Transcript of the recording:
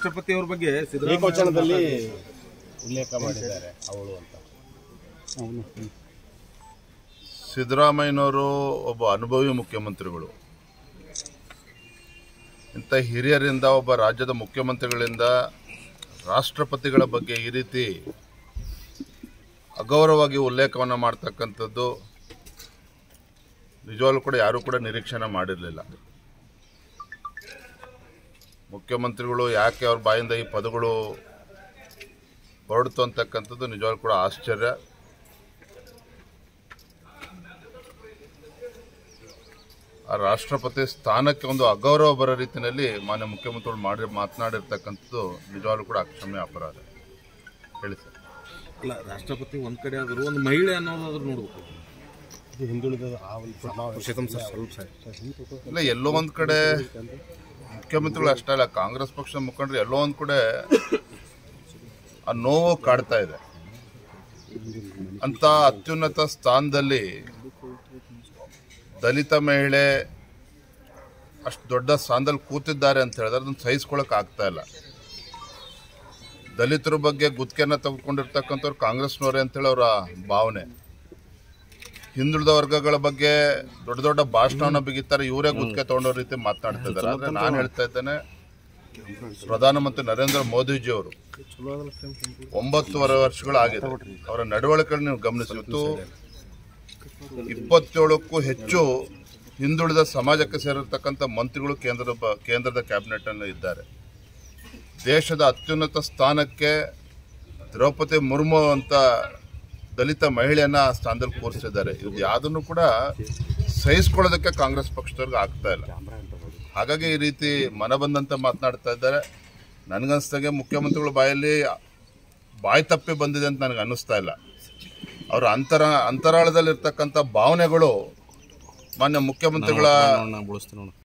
ರಾಷ್ಟ್ರಪತಿ ಅವ್ರ ಬಗ್ಗೆ ಏಕವಚನದಲ್ಲಿ ಉಲ್ಲೇಖ ಮಾಡಿದ್ದಾರೆ ಅವಳು ಅಂತ ಸಿದ್ದರಾಮಯ್ಯನವರು ಒಬ್ಬ ಅನುಭವಿ ಮುಖ್ಯಮಂತ್ರಿಗಳು ಇಂಥ ಹಿರಿಯರಿಂದ ಒಬ್ಬ ರಾಜ್ಯದ ಮುಖ್ಯಮಂತ್ರಿಗಳಿಂದ ರಾಷ್ಟ್ರಪತಿಗಳ ಬಗ್ಗೆ ಈ ರೀತಿ ಅಗೌರವವಾಗಿ ಉಲ್ಲೇಖವನ್ನು ಮಾಡ್ತಕ್ಕಂಥದ್ದು ನಿಜವಾಗ್ಲೂ ಕೂಡ ಯಾರೂ ಕೂಡ ನಿರೀಕ್ಷಣೆ ಮಾಡಿರಲಿಲ್ಲ ಮುಖ್ಯಮಂತ್ರಿಗಳು ಯಾಕೆ ಅವ್ರ ಬಾಯಿಂದ ಈ ಪದಗಳು ಹೊರಡ್ತು ಅಂತಕ್ಕಂಥದ್ದು ನಿಜವಾಗ್ಲೂ ಕೂಡ ಆಶ್ಚರ್ಯ ಆ ರಾಷ್ಟ್ರಪತಿ ಸ್ಥಾನಕ್ಕೆ ಒಂದು ಅಗೌರವ ಬರೋ ರೀತಿಯಲ್ಲಿ ಮಾನ್ಯ ಮುಖ್ಯಮಂತ್ರಿಗಳು ಮಾಡಿ ಮಾತನಾಡಿರ್ತಕ್ಕಂಥದ್ದು ನಿಜವಾಗ್ಲೂ ಕೂಡ ಅಕ್ಷಮ್ಯ ಅಪರಾಧ ಹೇಳಿ ಸರ್ ಅಲ್ಲ ರಾಷ್ಟ್ರಪತಿ ಒಂದ್ ಕಡೆ ಆದರೂ ಒಂದು ಮಹಿಳೆ ಅನ್ನೋದಾದ್ರೂ ನೋಡ್ಬೇಕು ಇದು ಹಿಂದುಳಿದ ಆ ಒಂದು ಸಮಾವೇಶ ಇಲ್ಲ ಎಲ್ಲೋ ಒಂದ್ ಕಡೆ ಮುಖ್ಯಮಂತ್ರಿಗಳು ಅಷ್ಟೇ ಅಲ್ಲ ಕಾಂಗ್ರೆಸ್ ಪಕ್ಷದ ಮುಖಂಡರು ಎಲ್ಲೋ ಒಂದ್ ಕಡೆ ಆ ನೋವು ಕಾಡ್ತಾ ಇದೆ ಅಂತ ಅತ್ಯುನ್ನತ ಸ್ಥಾನದಲ್ಲಿ ದಲಿತ ಮಹಿಳೆ ಅಷ್ಟು ದೊಡ್ಡ ಸ್ಥಾನದಲ್ಲಿ ಕೂತಿದ್ದಾರೆ ಅಂತ ಹೇಳಿದ್ರೆ ಅದನ್ನ ಸಹಿಸ್ಕೊಳಕ್ ಆಗ್ತಾ ಇಲ್ಲ ದಲಿತರ ಬಗ್ಗೆ ಗುತ್ತಿಗೆನ ತೆಗೆದುಕೊಂಡಿರ್ತಕ್ಕಂಥವ್ರು ಕಾಂಗ್ರೆಸ್ನವರೇ ಅಂತೇಳಿ ಅವರ ಭಾವನೆ ಹಿಂದುಳಿದ ವರ್ಗಗಳ ಬಗ್ಗೆ ದೊಡ್ಡ ದೊಡ್ಡ ಭಾಷಣವನ್ನ ಬಿಗಿತಾರೆ ಇವರೇ ಗುತ್ತಿಗೆ ತಗೊಂಡೋ ರೀತಿ ಮಾತನಾಡ್ತಾ ಇದ್ದಾರೆ ಆದ್ರೆ ನಾನು ಹೇಳ್ತಾ ಇದ್ದೇನೆ ಪ್ರಧಾನಮಂತ್ರಿ ನರೇಂದ್ರ ಮೋದಿಜಿ ಅವರು ಒಂಬತ್ತುವರೆ ವರ್ಷಗಳಾಗಿದೆ ಅವರ ನಡವಳಿಕೆ ನೀವು ಗಮನಿಸಿ ಇವತ್ತು ಇಪ್ಪತ್ತೇಳಕ್ಕೂ ಹೆಚ್ಚು ಹಿಂದುಳಿದ ಸಮಾಜಕ್ಕೆ ಸೇರಿರ್ತಕ್ಕಂಥ ಮಂತ್ರಿಗಳು ಕೇಂದ್ರದ ಬ- ಕೇಂದ್ರದ ಕ್ಯಾಬಿನೆಟ್ ಅನ್ನು ಇದ್ದಾರೆ ದೇಶದ ಅತ್ಯುನ್ನತ ಸ್ಥಾನಕ್ಕೆ ದ್ರೌಪದಿ ಮುರ್ಮು ಅಂತ ದಲಿತ ಮಹಿಳೆಯನ್ನ ಆ ಸ್ಥಾನದಲ್ಲಿ ಕೂರಿಸಿದ್ದಾರೆ ಇದು ಯಾವುದನ್ನು ಕೂಡ ಸಹಿಸ್ಕೊಳ್ಳೋದಕ್ಕೆ ಕಾಂಗ್ರೆಸ್ ಪಕ್ಷದವ್ರಿಗೆ ಆಗ್ತಾ ಇಲ್ಲ ಹಾಗಾಗಿ ಈ ರೀತಿ ಮನ ಬಂದಂತೆ ಮಾತನಾಡ್ತಾ ಇದ್ದಾರೆ ನನಗನ್ಸ್ದಾಗೆ ಮುಖ್ಯಮಂತ್ರಿಗಳ ಬಾಯಲ್ಲಿ ಬಾಯಿ ತಪ್ಪಿ ಬಂದಿದೆ ಅಂತ ನನಗೆ ಅನ್ನಿಸ್ತಾ ಇಲ್ಲ ಅವರ ಅಂತರ ಅಂತರಾಳದಲ್ಲಿರ್ತಕ್ಕಂಥ ಭಾವನೆಗಳು ಮಾನ್ಯ ಮುಖ್ಯಮಂತ್ರಿಗಳ